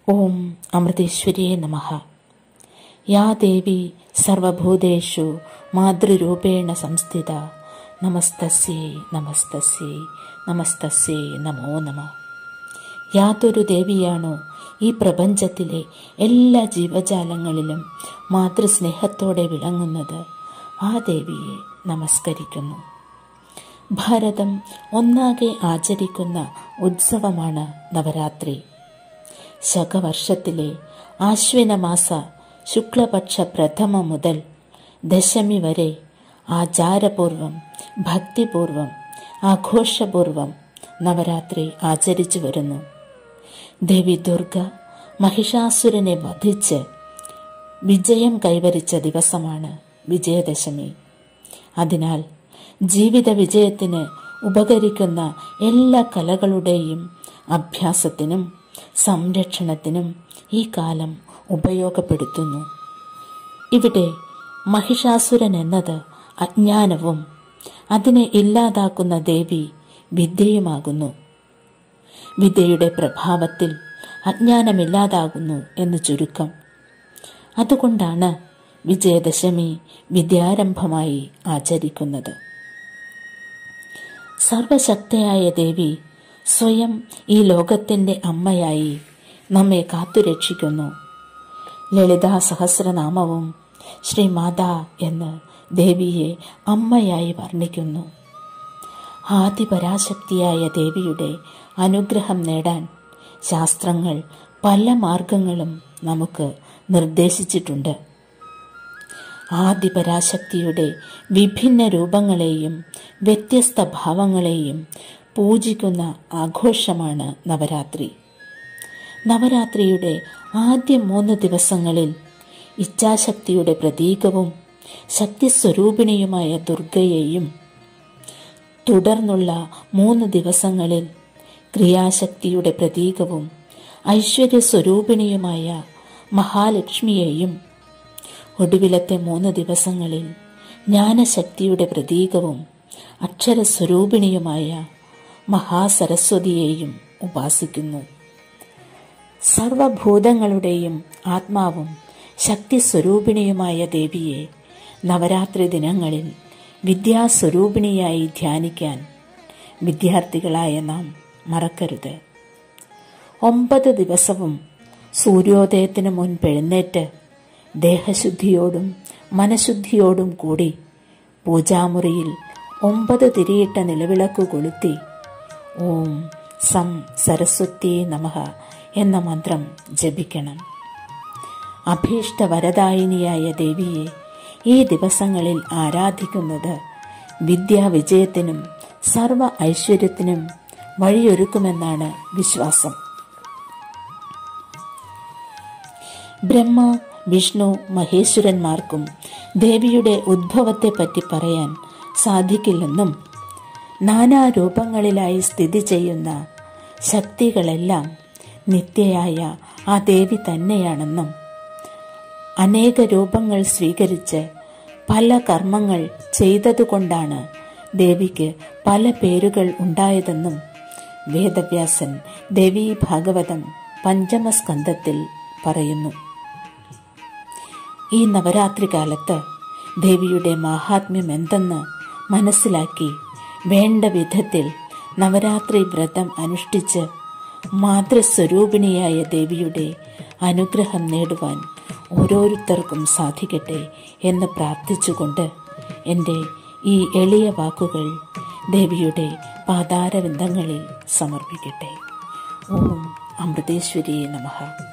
ഓം അമൃതേശ്വരിയെ നമഃ യാ ദേവി സർവഭൂതേഷു മാതൃരൂപേണ സംസ്ഥിത നമസ്തസ്യേ നമസ്തസ്യേ നമസ്തസ്യേ നമോ നമ യാതൊരു ദേവിയാണോ ഈ പ്രപഞ്ചത്തിലെ എല്ലാ ജീവജാലങ്ങളിലും മാതൃസ്നേഹത്തോടെ വിളങ്ങുന്നത് ആ ദേവിയെ നമസ്കരിക്കുന്നു ഭാരതം ഒന്നാകെ ആചരിക്കുന്ന ഉത്സവമാണ് നവരാത്രി ശകവർഷത്തിലെ ആശ്വിനമാസ ശുക്ലപക്ഷ പ്രഥമ മുതൽ ദശമി വരെ ആചാരപൂർവം ഭക്തിപൂർവം ആഘോഷപൂർവം നവരാത്രി ആചരിച്ചു വരുന്നു ദേവി ദുർഗ മഹിഷാസുരനെ വധിച്ച് വിജയം കൈവരിച്ച ദിവസമാണ് വിജയദശമി അതിനാൽ ജീവിത വിജയത്തിന് ഉപകരിക്കുന്ന എല്ലാ കലകളുടെയും അഭ്യാസത്തിനും സംരക്ഷണത്തിനും ഈ കാലം ഉപയോഗപ്പെടുത്തുന്നു ഇവിടെ മഹിഷാസുരൻ എന്നത് അജ്ഞാനവും അതിനെ ഇല്ലാതാക്കുന്ന ദേവി വിദ്യയുമാകുന്നു വിദ്യയുടെ പ്രഭാവത്തിൽ അജ്ഞാനമില്ലാതാകുന്നു എന്ന് ചുരുക്കം അതുകൊണ്ടാണ് വിജയദശമി വിദ്യാരംഭമായി ആചരിക്കുന്നത് സർവശക്തയായ ദേവി സ്വയം ഈ ലോകത്തിന്റെ അമ്മയായി നമ്മെ കാത്തുരക്ഷിക്കുന്നു ലളിതാ സഹസ്രനാമവും ശ്രീമാതാ എന്ന് ദേവിയെ അമ്മയായി വർണ്ണിക്കുന്നു ആദിപരാശക്തിയായ ദേവിയുടെ അനുഗ്രഹം നേടാൻ ശാസ്ത്രങ്ങൾ പല മാർഗങ്ങളും നമുക്ക് നിർദ്ദേശിച്ചിട്ടുണ്ട് ആദിപരാശക്തിയുടെ വിഭിന്ന രൂപങ്ങളെയും വ്യത്യസ്ത ഭാവങ്ങളെയും പൂജിക്കുന്ന ആഘോഷമാണ് നവരാത്രി നവരാത്രിയുടെ ആദ്യ മൂന്ന് ദിവസങ്ങളിൽ ഇച്ഛാശക്തിയുടെ പ്രതീകവും ശക്തിസ്വരൂപിണിയുമായ ദുർഗയെയും തുടർന്നുള്ള മൂന്ന് ദിവസങ്ങളിൽ ക്രിയാശക്തിയുടെ പ്രതീകവും ഐശ്വര്യസ്വരൂപിണിയുമായ മഹാലക്ഷ്മിയെയും ഒടുവിലത്തെ മൂന്ന് ദിവസങ്ങളിൽ ജ്ഞാനശക്തിയുടെ പ്രതീകവും അക്ഷരസ്വരൂപിണിയുമായ മഹാസരസ്വതിയെയും ഉപാസിക്കുന്നു സർവഭൂതങ്ങളുടെയും ആത്മാവും ശക്തിസ്വരൂപിണിയുമായ ദേവിയെ നവരാത്രി ദിനങ്ങളിൽ വിദ്യാസ്വരൂപിണിയായി ധ്യാനിക്കാൻ വിദ്യാർത്ഥികളായ നാം മറക്കരുത് ഒമ്പത് ദിവസവും സൂര്യോദയത്തിന് മുൻപ് എഴുന്നേറ്റ് ദേഹശുദ്ധിയോടും മനഃശുദ്ധിയോടും കൂടി പൂജാമുറിയിൽ ഒമ്പത് തിരിയിട്ട നിലവിളക്കു കൊളുത്തി ഓം സം സരസ്വതി നമഃ എന്ന മന്ത്രം ജപിക്കണം അഭീഷ്ട വരദായിനിയായ ദേവിയെ ഈ ദിവസങ്ങളിൽ ആരാധിക്കുന്നത് വിദ്യാവിജയത്തിനും സർവ ഐശ്വര്യത്തിനും വഴിയൊരുക്കുമെന്നാണ് വിശ്വാസം ബ്രഹ്മ വിഷ്ണു മഹേശ്വരന്മാർക്കും ദേവിയുടെ ഉദ്ഭവത്തെപ്പറ്റി പറയാൻ സാധിക്കില്ലെന്നും നാനാരൂപങ്ങളിലായി സ്ഥിതി ചെയ്യുന്ന ശക്തികളെല്ലാം നിത്യയായ ആ ദേവി തന്നെയാണെന്നും അനേക രൂപങ്ങൾ സ്വീകരിച്ച് പല കർമ്മങ്ങൾ ചെയ്തതുകൊണ്ടാണ് ദേവിക്ക് പല പേരുകൾ ഉണ്ടായതെന്നും വേദവ്യാസൻ ദേവീ ഭാഗവതം പഞ്ചമസ്കന്ധത്തിൽ പറയുന്നു ഈ നവരാത്രി കാലത്ത് ദേവിയുടെ മാഹാത്മ്യം എന്തെന്ന് മനസ്സിലാക്കി വേണ്ട വിധത്തിൽ നവരാത്രി വ്രതം അനുഷ്ഠിച്ച് മാതൃസ്വരൂപിണിയായ ദേവിയുടെ അനുഗ്രഹം നേടുവാൻ ഓരോരുത്തർക്കും സാധിക്കട്ടെ എന്ന് പ്രാർത്ഥിച്ചുകൊണ്ട് എൻ്റെ ഈ എളിയ വാക്കുകൾ ദേവിയുടെ പാതാരവിന്ദങ്ങളിൽ സമർപ്പിക്കട്ടെ ഓം അമൃതേശ്വരിയെ നമഃ